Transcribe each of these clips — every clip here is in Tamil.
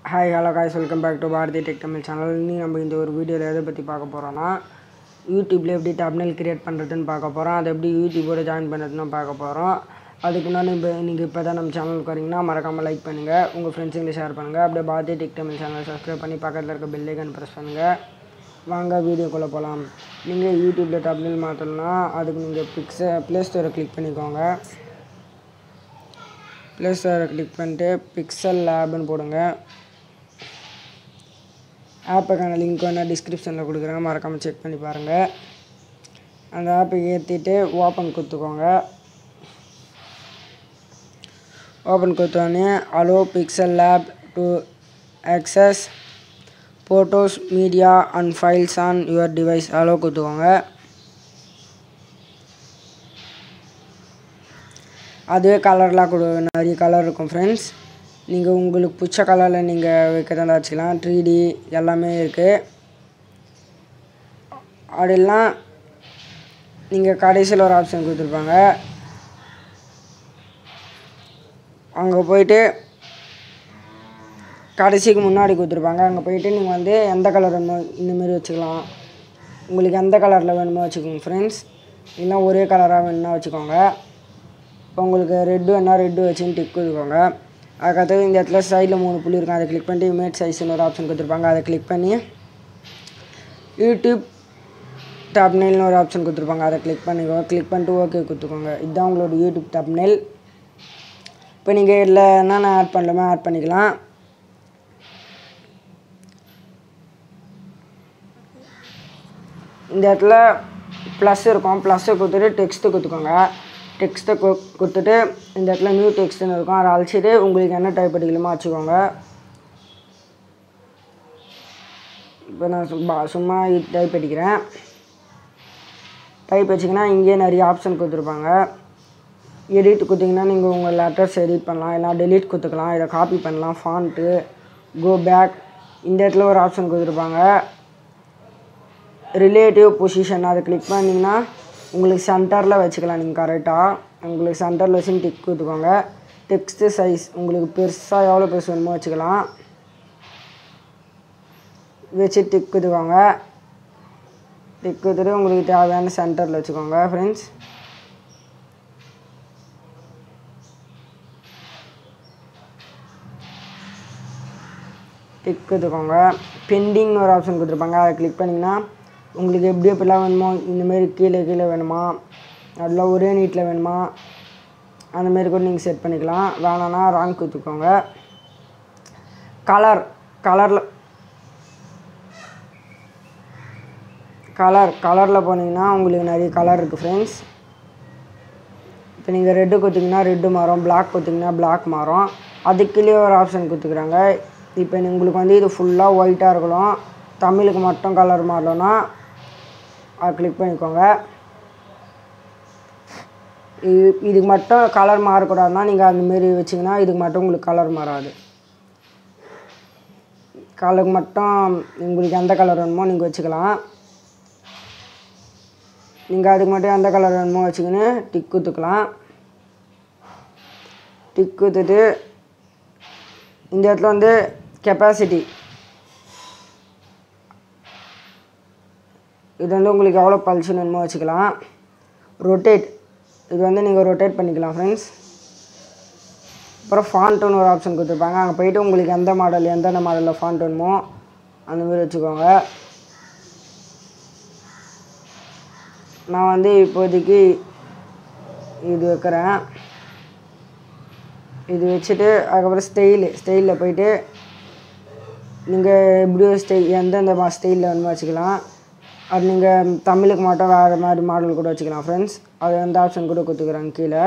hi hello guys welcome back to Bharathi Tech Tamil channel இன்னி நம்ம இந்த ஒரு வீடியோவில் எதை பற்றி பார்க்க போகிறோன்னா யூடியூப்பில் எப்படி டப்னல் கிரியேட் பண்ணுறதுன்னு பார்க்க போகிறோம் அதை எப்படி யூடியூபோட ஜாயின் பண்ணுறதுன்னு பார்க்க போகிறோம் அதுக்கு முன்னாடி இப்போ நீங்கள் இப்போ தான் நம்ம சேனலுக்கு வரீங்கன்னா மறக்காமல் லைக் பண்ணுங்கள் உங்கள் ஃப்ரெண்ட்ஸுங்களை ஷேர் பண்ணுங்கள் அப்படியே பாரதி டெக் தமிழ் சேனலை சப்ஸ்கிரைப் பண்ணி பக்கத்தில் இருக்க பெல்லைக்கன் ப்ரெஸ் பண்ணுங்கள் வாங்க வீடியோக்குள்ளே போகலாம் நீங்கள் யூடியூப்பில் டப்னல் மாற்றணும்னா அதுக்கு நீங்கள் பிக்ஸை ப்ளே ஸ்டோரை கிளிக் பண்ணிக்கோங்க ப்ளே ஸ்டோரை கிளிக் பண்ணிட்டு பிக்சல் லேப்னு போடுங்க ஆப்புக்கான லிங்க் வேணால் டிஸ்கிரிப்ஷனில் கொடுக்குறேன் மறக்காமல் செக் பண்ணி பாருங்கள் அந்த ஆப்பை ஏற்றிட்டு ஓப்பன் கொடுத்துக்கோங்க ஓப்பன் கொடுத்தோடனே allow Pixel Lab to access photos media and files on your device allow கொடுத்துக்கோங்க அதுவே கலர்லாம் கொடு நிறைய கலர் இருக்கும் ஃப்ரெண்ட்ஸ் நீங்கள் உங்களுக்கு பிடிச்ச கலரில் நீங்கள் வைக்கிறதா வச்சுக்கலாம் த்ரீ டி எல்லாமே இருக்குது அப்படிலாம் நீங்கள் கடைசியில் ஒரு ஆப்ஷன் கொடுத்துருப்பாங்க அங்கே போயிட்டு கடைசிக்கு முன்னாடி கொடுத்துருப்பாங்க அங்கே போயிட்டு நீங்கள் வந்து எந்த கலர் வேணுமோ இந்தமாரி வச்சுக்கலாம் உங்களுக்கு எந்த கலரில் வேணுமோ வச்சுக்கோங்க ஃப்ரெண்ட்ஸ் இல்லை ஒரே கலராக வேணும்னா வச்சுக்கோங்க இப்போ உங்களுக்கு ரெட்டு வேணால் ரெட்டு வச்சுன்னு டிக் கொடுத்துக்கோங்க அதுக்கடுத்தது இந்த இடத்துல சைடில் மூணு புள்ளி இருக்கும் அதை கிளிக் பண்ணிட்டு இமேஜ் சைஸ்னு ஒரு ஆப்ஷன் கொடுத்துருப்பாங்க அதை கிளிக் பண்ணி யூடியூப் டப்னெயில்னு ஒரு ஆப்ஷன் கொடுத்துருப்பாங்க அதை கிளிக் பண்ணிக்கோங்க கிளிக் பண்ணிட்டு ஓகே கொடுத்துக்கோங்க இதுதான் உங்களோட யூடியூப் டப்னெயில் இப்போ நீங்கள் இதில் என்னென்ன ஆட் பண்ணலாமோ ஆட் பண்ணிக்கலாம் இந்த இடத்துல ப்ளஸ் இருக்கும் ப்ளஸ்ஸை கொடுத்துட்டு டெக்ஸ்ட்டு கொடுத்துக்கோங்க டெக்ஸ்ட்டை கு கொடுத்துட்டு இந்த இடத்துல நியூ டெக்ஸ்ட்டுன்னு இருக்கும் அதை அழிச்சிட்டு உங்களுக்கு என்ன டைப் அடிக்கலுமோ வச்சுக்கோங்க இப்போ நான் சும்மா சும்மா டைப் அடிக்கிறேன் டைப் வச்சிங்கன்னா இங்கேயே நிறைய ஆப்ஷன் கொடுத்துருப்பாங்க எடிட் கொடுத்தீங்கன்னா நீங்கள் உங்கள் லெட்டர்ஸ் எடிட் பண்ணலாம் இல்லை டெலீட் கொடுத்துக்கலாம் இதை காப்பி பண்ணலாம் ஃபாண்ட்டு கோ பேக் இந்த இடத்துல ஒரு ஆப்ஷன் கொடுத்துருப்பாங்க ரிலேட்டிவ் பொசிஷன் அதை கிளிக் பண்ணிங்கன்னா உங்களுக்கு சென்டரில் வச்சுக்கலாம் நீங்கள் கரெக்டாக உங்களுக்கு சென்டரில் வச்சு டிக் கொடுத்துக்கோங்க டெக்ஸ்ட்டு சைஸ் உங்களுக்கு பெருசாக எவ்வளோ பெருசு வேணுமோ வச்சுக்கலாம் வச்சு டிக் கொடுத்துக்கோங்க டிக் கொடுத்துட்டு உங்களுக்கு தேவையான சென்டரில் வச்சுக்கோங்க ஃப்ரெண்ட்ஸ் டிக் கொடுத்துக்கோங்க பெண்டிங்னு ஒரு ஆப்ஷன் கொடுத்துருப்பாங்க அதை கிளிக் பண்ணிங்கன்னா உங்களுக்கு எப்படி எப்படிலாம் வேணுமோ இந்தமாரி கீழே கீழே வேணுமா அதெல்லாம் ஒரே நீட்டில் வேணுமா அந்தமாரி கூட நீங்கள் செட் பண்ணிக்கலாம் வேணான்னா ராங் கொடுத்துக்கோங்க கலர் கலரில் கலர் கலரில் போனீங்கன்னா உங்களுக்கு நிறைய கலர் இருக்குது ஃப்ரெண்ட்ஸ் இப்போ நீங்கள் ரெட்டு கொடுத்தீங்கன்னா ரெட்டு மாறும் பிளாக் கொடுத்தீங்கன்னா பிளாக் மாறும் அதுக்குள்ளேயே ஒரு ஆப்ஷன் கொடுத்துக்குறாங்க இப்போ உங்களுக்கு வந்து இது ஃபுல்லாக ஒயிட்டாக இருக்கணும் தமிழுக்கு மட்டும் கலர் மாறலன்னா அதை கிளிக் பண்ணிக்கோங்க இது இதுக்கு மட்டும் கலர் மாறக்கூடாதுன்னா நீங்கள் அந்தமாரி வச்சிங்கன்னா இதுக்கு மட்டும் உங்களுக்கு கலர் மாறாது கலருக்கு மட்டும் உங்களுக்கு எந்த கலர் வேணுமோ நீங்கள் வச்சுக்கலாம் நீங்கள் அதுக்கு மட்டும் எந்த கலர் வேணுமோ வச்சுக்கின்னு டிக் குத்துக்கலாம் டிக் குத்துட்டு இந்த இடத்துல வந்து கெப்பாசிட்டி இது வந்து உங்களுக்கு எவ்வளோ பல்ஷன் வேணுமோ வச்சுக்கலாம் ரொட்டேட் இது வந்து நீங்கள் ரொட்டேட் பண்ணிக்கலாம் ஃப்ரெண்ட்ஸ் அப்புறம் ஃபாண்ட்டுன்னு ஒரு ஆப்ஷன் கொடுத்துருப்பாங்க அங்கே போயிட்டு உங்களுக்கு எந்த மாடல் எந்தெந்த மாடலில் ஃபாண்ட் வேணுமோ அந்தமாரி வச்சுக்கோங்க நான் வந்து இப்போதைக்கு இது வைக்கிறேன் இது வச்சுட்டு அதுக்கப்புறம் ஸ்டைலு ஸ்டைலில் போயிட்டு நீங்கள் எப்படியோ ஸ்டைல் எந்தெந்த மா ஸ்டைலில் வேணுமோ வச்சுக்கலாம் அது நீங்கள் தமிழுக்கு மட்டும் வேறு மாதிரி மாடல் கூட வச்சுக்கலாம் ஃப்ரெண்ட்ஸ் அது எந்த ஆப்ஷன் கூட கொடுத்துக்குறாங்க கீழே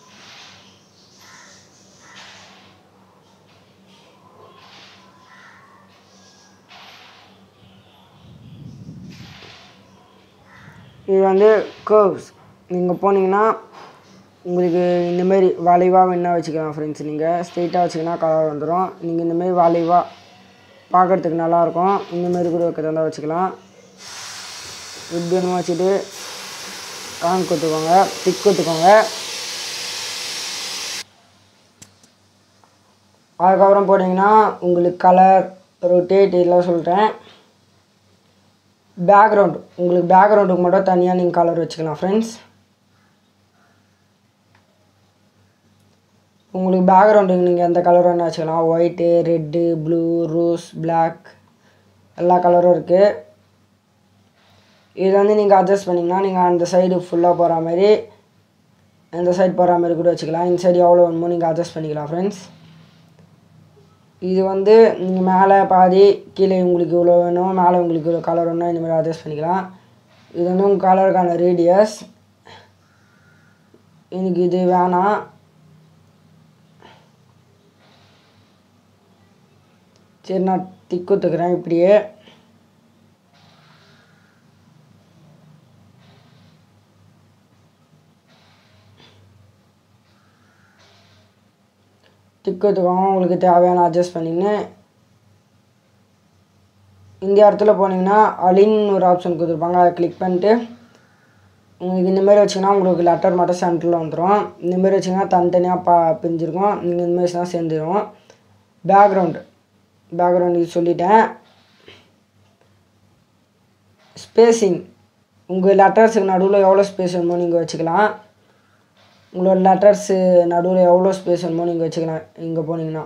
இது வந்து கர்வ்ஸ் நீங்கள் போனீங்கன்னா உங்களுக்கு இந்தமாரி வளைவாக வேணால் வச்சுக்கலாம் ஃப்ரெண்ட்ஸ் நீங்கள் ஸ்ட்ரெயிட்டாக வச்சிங்கன்னா கலர் வந்துடும் நீங்கள் இந்தமாரி வளைவாக பார்க்குறதுக்கு நல்லாயிருக்கும் இந்தமாரி கூட வைக்கிறதா இருந்தால் வச்சுக்கலாம் இப்படி வேணுமோ வச்சுட்டு ராங் கொடுத்துக்கோங்க டிக் கொடுத்துக்கோங்க அதுக்கப்புறம் போட்டிங்கன்னா உங்களுக்கு கலர் ரொட்டேட் இதெல்லாம் சொல்கிறேன் பேக்ரவுண்ட் உங்களுக்கு பேக்ரவுண்டுக்கு மட்டும் தனியாக நீங்கள் கலர் வச்சுக்கலாம் ஃப்ரெண்ட்ஸ் உங்களுக்கு பேக்ரவுண்டுக்கு நீங்கள் எந்த கலர் வேணால் வச்சுக்கலாம் white red blue rose black எல்லா கலரும் இருக்குது இது வந்து நீங்கள் அட்ஜஸ்ட் பண்ணிங்கன்னா நீங்கள் அந்த சைடு ஃபுல்லாக போகிற மாதிரி இந்த சைடு போகிற மாதிரி கூட வச்சுக்கலாம் இந்த சைடு எவ்வளோ வேணுமோ நீங்கள் அட்ஜஸ்ட் பண்ணிக்கலாம் ஃப்ரெண்ட்ஸ் இது வந்து நீங்கள் மேலே பாதி கீழே உங்களுக்கு இவ்வளோ வேணும் மேலே உங்களுக்கு இவ்வளோ கலர் வேணும் இந்த மாதிரி அட்ஜஸ்ட் பண்ணிக்கலாம் இது வந்து உங்கள் கலருக்கான ரேடியஸ் எனக்கு இது வேணாம் சரி நான் டிக் குத்துக்கிறேன் இப்படியே டிக் குத்துக்கோங்க உங்களுக்கு தேவையான அட்ஜஸ்ட் பண்ணின்னு இந்த இடத்துல போனீங்கன்னா அலின்னு ஒரு ஆப்ஷன் கொடுத்துருப்பாங்க அதை கிளிக் பண்ணிட்டு உங்களுக்கு இந்த மாதிரி வச்சிங்கன்னா உங்களுக்கு லெட்டர் மட்டும் சென்டரில் வந்துடும் இந்த மாதிரி வச்சிங்கன்னா தனித்தனியாக பா பிரிஞ்சிருக்கும் நீங்கள் இந்த மாதிரி தான் சேர்ந்துடும் பேக்ரவுண்டு பேக்ரவுண்ட் இது சொல்லிட்டேன் ஸ்பேஸிங் உங்கள் லெட்டர்ஸுக்கு நடுவில் எவ்வளோ ஸ்பேஸ் வேணுமோ நீங்கள் வச்சுக்கலாம் உங்களோட லெட்டர்ஸு நடுவில் எவ்வளோ ஸ்பேஸ் வேணுமோ நீங்கள் வச்சுக்கலாம் இங்கே போனீங்கன்னா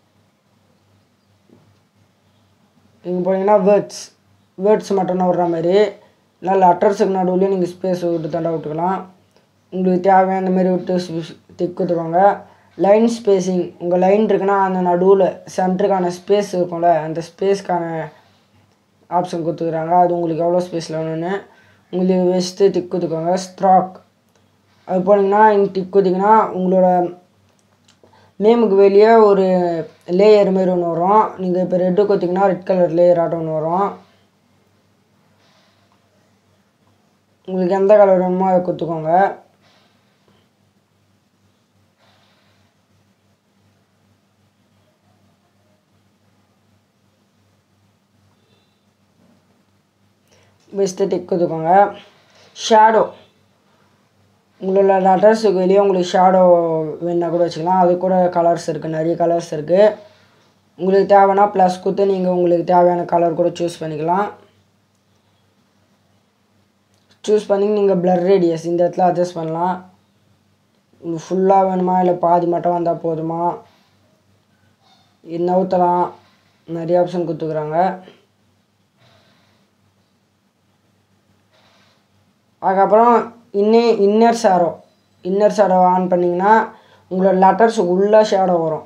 இங்கே போனீங்கன்னா வேர்ட்ஸ் வேர்ட்ஸ் மட்டும் விட்ற மாதிரி இல்லை லெட்டர்ஸுக்கு நடுவுலேயும் நீங்கள் ஸ்பேஸ் விட்டு தண்டா விட்டுக்கலாம் உங்களுக்கு தேவையான மாதிரி விட்டு திக் கொடுத்துக்கோங்க லைன் ஸ்பேஸிங் உங்கள் லைன் இருக்குன்னா அந்த நடுவில் சென்டருக்கான ஸ்பேஸ் இருக்கும்ல அந்த ஸ்பேஸ்க்கான ஆப்ஷன் கொடுத்துக்குறாங்க அது உங்களுக்கு எவ்வளோ ஸ்பேஸில் வேணும்னு உங்களுக்கு வச்சுட்டு டிக் கொடுத்துக்கோங்க ஸ்ட்ராக் அது போனீங்கன்னா இங்கே டிக் கொடுத்தீங்கன்னா உங்களோட நேமுக்கு வெளியே ஒரு லேயர் மாரி ஒன்று வரும் நீங்கள் இப்போ ரெட்டு கொடுத்தீங்கன்னா ரெட் கலர் லேயர் ஆட்டம் ஒன்று வரும் உங்களுக்கு எந்த கலர் வேணுமோ அதை கொடுத்துக்கோங்க பெஸ்ட்டு டிக் கொடுத்துக்கோங்க ஷேடோ உங்களோட லெட்டர்ஸுக்கு வெளியே உங்களுக்கு ஷேடோ வேணா கூட வச்சுக்கலாம் அது கூட கலர்ஸ் இருக்குது நிறைய கலர்ஸ் இருக்குது உங்களுக்கு தேவைன்னா ப்ளஸ் கொடுத்து நீங்கள் உங்களுக்கு தேவையான கலர் கூட சூஸ் பண்ணிக்கலாம் சூஸ் பண்ணி நீங்கள் பிளர் ரேடியஸ் இந்த இடத்துல அட்ஜஸ்ட் பண்ணலாம் உங்களுக்கு ஃபுல்லாக வேணுமா இல்லை பாதி மட்டும் வந்தால் போதுமா இது நவுத்தலாம் நிறைய ஆப்ஷன் கொடுத்துக்குறாங்க அதுக்கப்புறம் இன்னே inner shadow inner shadow on பண்ணிங்கன்னா உங்களோட லெட்டர்ஸ் உள்ள ஷேடோ வரும்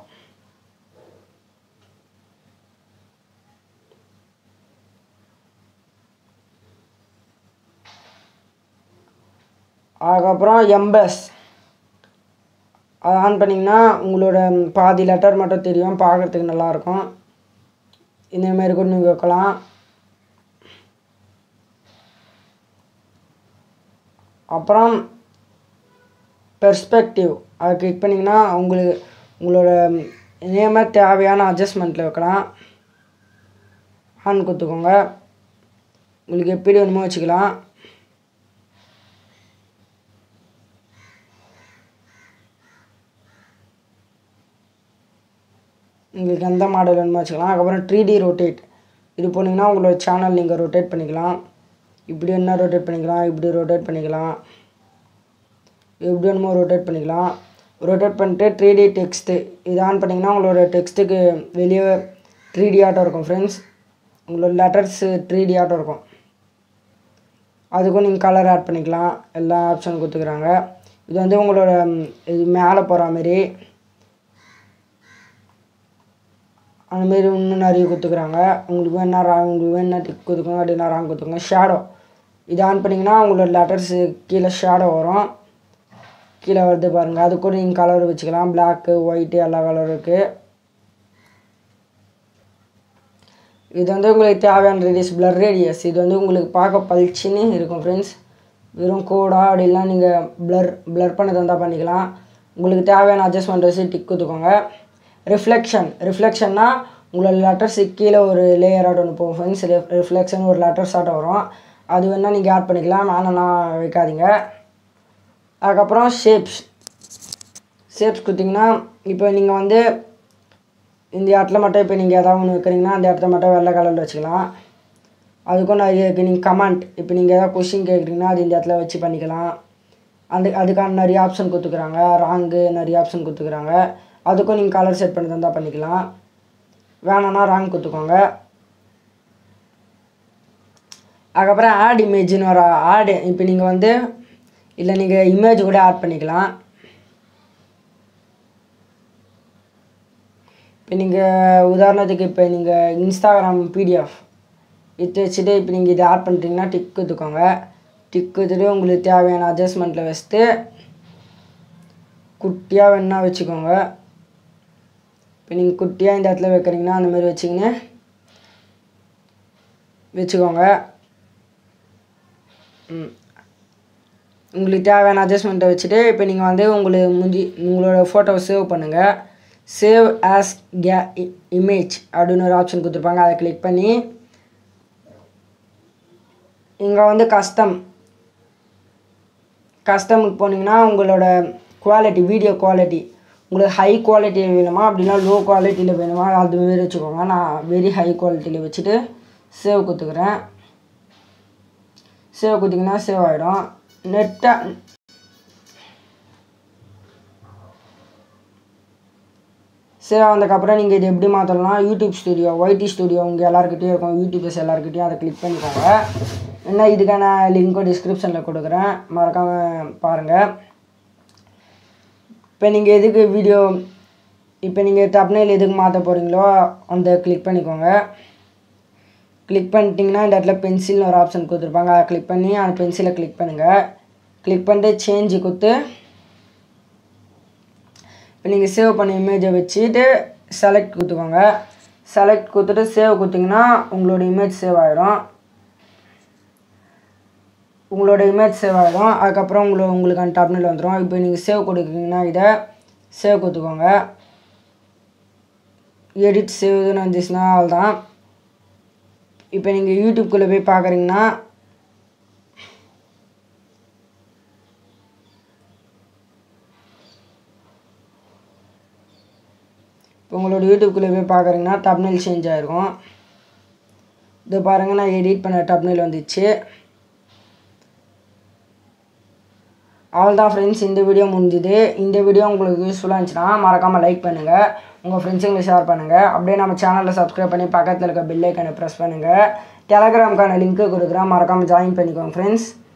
அதுக்கப்புறம் எம்பஸ் அதை ஆன் பண்ணிங்கன்னா உங்களோட பாதி லெட்டர் மட்டும் தெரியும் பார்க்குறதுக்கு நல்லாயிருக்கும் இந்தமாரி கூட நீங்கள் வைக்கலாம் அப்புறம் பெர்ஸ்பெக்டிவ் அதை கிளிக் பண்ணிங்கன்னா உங்களுக்கு உங்களோட நேமை தேவையான அட்ஜஸ்ட்மெண்ட்டில் வைக்கலாம் ஆன் கொடுத்துக்கோங்க உங்களுக்கு எப்படி வேணுமோ வச்சுக்கலாம் உங்களுக்கு எந்த மாடல் வேணுமோ வச்சுக்கலாம் அதுக்கப்புறம் த்ரீ டி ரொட்டேட் இது போனீங்கன்னா உங்களோட சேனல் நீங்கள் ரொட்டேட் பண்ணிக்கலாம் இப்படி என்ன ரொட்டேட் பண்ணிக்கலாம் இப்படி ரொட்டேட் பண்ணிக்கலாம் எப்படி வேணுமோ ரொட்டேட் பண்ணிக்கலாம் ரொட்டேட் பண்ணிட்டு த்ரீ டி டெக்ஸ்ட்டு இது ஆன் பண்ணிங்கன்னா உங்களோட டெக்ஸ்ட்டுக்கு வெளியே த்ரீ டி ஆட்டம் இருக்கும் ஃப்ரெண்ட்ஸ் உங்களோட லெட்டர்ஸு த்ரீ டி ஆட்டம் இருக்கும் அதுக்கும் நீங்கள் கலர் ஆட் பண்ணிக்கலாம் எல்லா ஆப்ஷனும் கொடுத்துக்குறாங்க இது வந்து உங்களோட இது மேலே போகிற மாதிரி அந்தமாரி இன்னும் நிறைய கொடுத்துக்குறாங்க உங்களுக்கு வேணா ராங் உங்களுக்கு வேணா டிக் கொடுத்துக்கோங்க அப்படின்னா ராங் கொடுத்துக்கோங்க ஷேடோ இது ஆன் பண்ணிங்கன்னா உங்களோட லெட்டர்ஸு கீழே ஷேடோ வரும் கீழே வருது பாருங்கள் அது கூட நீங்கள் கலர் வச்சுக்கலாம் பிளாக்கு ஒயிட்டு எல்லா கலரும் இருக்குது இது வந்து உங்களுக்கு தேவையான ரேடியஸ் பிளர் ரேடியஸ் இது வந்து உங்களுக்கு பார்க்க பளிச்சுன்னு இருக்கும் ஃப்ரெண்ட்ஸ் வெறும் கோடா அப்படிலாம் நீங்கள் பிளர் பிளர் பண்ண தந்தால் பண்ணிக்கலாம் உங்களுக்கு தேவையான அட்ஜஸ்ட்மெண்ட் வச்சு டிக் கொடுத்துக்கோங்க ரிஃப்ளெக்ஷன் ரிஃப்ளெக்ஷன்னா உங்களோட லெட்டர்ஸு கீழே ஒரு லேயர் ஆட் ஒன்று போகும் ஃப்ரெண்ட்ஸ் ரிஃப்ளெக்ஷன் ஒரு லெட்டர்ஸ் ஆட்டம் வரும் அது வேணால் நீங்கள் ஆட் பண்ணிக்கலாம் வேணாம்னா வைக்காதீங்க அதுக்கப்புறம் ஷேப்ஸ் ஷேப்ஸ் கொடுத்தீங்கன்னா இப்போ நீங்கள் வந்து இந்த இடத்துல மட்டும் இப்போ நீங்கள் எதாவது ஒன்று வைக்கிறீங்கன்னா அந்த இடத்த மட்டும் வெள்ளை கலரில் வச்சுக்கலாம் அதுக்கும் நிறைய இருக்குது நீங்கள் கமெண்ட் இப்போ நீங்கள் எதாவது கொஷின் கேட்குறீங்கன்னா அது இந்த இடத்துல வச்சு பண்ணிக்கலாம் அந்த அதுக்கான நிறைய ஆப்ஷன் கொடுத்துக்குறாங்க ராங்கு நிறைய ஆப்ஷன் கொடுத்துக்குறாங்க அதுக்கும் நீங்கள் கலர் செட் பண்ணி தந்தால் பண்ணிக்கலாம் வேணான்னா ராங் கொடுத்துக்கோங்க அதுக்கப்புறம் ஆட் இமேஜ்னு ஒரு ஆடு இப்போ நீங்கள் வந்து இல்லை நீங்கள் இமேஜ் கூட ஆட் பண்ணிக்கலாம் இப்போ நீங்கள் உதாரணத்துக்கு இப்போ நீங்கள் இன்ஸ்டாகிராம் பிடிஎஃப் இது வச்சுட்டு இப்போ நீங்கள் இதை ஆட் பண்ணுறீங்கன்னா டிக் கொடுத்துக்கோங்க டிக் கொடுத்துட்டு உங்களுக்கு தேவையான அட்ஜஸ்ட்மெண்ட்டில் வச்சுட்டு குட்டியாக வேணால் வச்சுக்கோங்க இப்போ நீங்கள் குட்டியாக இந்த இடத்துல வைக்கிறீங்கன்னா அந்த மாதிரி வச்சிங்கன்னு வச்சுக்கோங்க ம் உங்களுக்கு தேவையான அட்ஜஸ்ட்மெண்ட்டை வச்சுட்டு இப்போ நீங்கள் வந்து உங்களுக்கு முந்தி உங்களோட ஃபோட்டோவை சேவ் பண்ணுங்கள் சேவ் ஆஸ் கே இமேஜ் அப்படின்னு ஒரு ஆப்ஷன் கொடுத்துருப்பாங்க அதை கிளிக் பண்ணி இங்கே வந்து கஸ்டம் கஸ்டமுக்கு போனீங்கன்னா உங்களோட குவாலிட்டி வீடியோ குவாலிட்டி உங்களுக்கு ஹை குவாலிட்டியில் வேணுமா அப்படின்னா லோ குவாலிட்டியில் வேணுமா அது மாரி வச்சுக்கோங்க நான் வெரி ஹை குவாலிட்டியில் வச்சுட்டு சேவ் கொடுத்துக்கிறேன் சேவ் கொடுத்தீங்கன்னா சேவ் ஆகிடும் நெட்டாக சேவ் ஆனதுக்கப்புறம் நீங்கள் இது எப்படி மாற்றலாம்னா யூடியூப் ஸ்டுடியோ ஒய்டி ஸ்டுடியோ உங்கள் எல்லாருக்கிட்டையும் இருக்கும் யூடியூபர்ஸ் எல்லாருக்கிட்டையும் அதை கிளிக் பண்ணிக்கோங்க என்ன இதுக்கான லிங்க்கும் டிஸ்கிரிப்ஷனில் கொடுக்குறேன் மறக்காமல் பாருங்கள் இப்போ நீங்கள் எதுக்கு வீடியோ இப்போ நீங்கள் தப்னைல் எதுக்கு மாற்ற போகிறீங்களோ அந்த கிளிக் பண்ணிக்கோங்க கிளிக் பண்ணிட்டீங்கன்னா இந்த இடத்துல பென்சில்னு ஒரு ஆப்ஷன் கொடுத்துருப்பாங்க அதை கிளிக் பண்ணி அந்த பென்சிலை கிளிக் பண்ணுங்கள் கிளிக் பண்ணிட்டு சேஞ்சு கொடுத்து இப்போ நீங்கள் சேவ் பண்ண இமேஜை வச்சுட்டு செலக்ட் கொடுத்துக்கோங்க செலக்ட் கொடுத்துட்டு சேவ் கொடுத்தீங்கன்னா உங்களோட இமேஜ் சேவ் ஆகிடும் உங்களோட இமேஜ் சேவ் ஆகிடும் அதுக்கப்புறம் உங்களோட உங்களுக்கான டப்னில் வந்துடும் இப்போ நீங்கள் சேவ் கொடுக்குறீங்கன்னா இதை சேவ் கொடுத்துக்கோங்க எடிட் சேவ்னு வந்துச்சுன்னா அவ்வளோதான் இப்போ நீங்கள் யூடியூப்குள்ளே போய் பார்க்குறீங்கன்னா இப்போ உங்களோட யூடியூப்குள்ளே போய் பார்க்குறீங்கன்னா டப்னல் சேஞ்ச் ஆகிருக்கும் இது பாருங்கள் நான் எடிட் பண்ண டப்னல் வந்துச்சு அவ்வளோதான் ஃப்ரெண்ட்ஸ் இந்த வீடியோ முடிஞ்சுது இந்த வீடியோ உங்களுக்கு யூஸ்ஃபுல்லாக இருந்துச்சுன்னா மறக்காமல் லைக் பண்ணுங்கள் உங்கள் ஃப்ரெண்ட்ஸுங்களுக்கு ஷேர் பண்ணுங்கள் அப்படியே நம்ம சேனலில் சப்ஸ்கிரைப் பண்ணி பக்கத்தில் இருக்க பெல் ஐக்கனை ப்ரெஸ் பண்ணுங்கள் டெலகிராமுக்கான லிங்க்கு கொடுக்குறேன் மறக்காமல் ஜாயின் பண்ணிக்கோங்க ஃப்ரெண்ட்ஸ்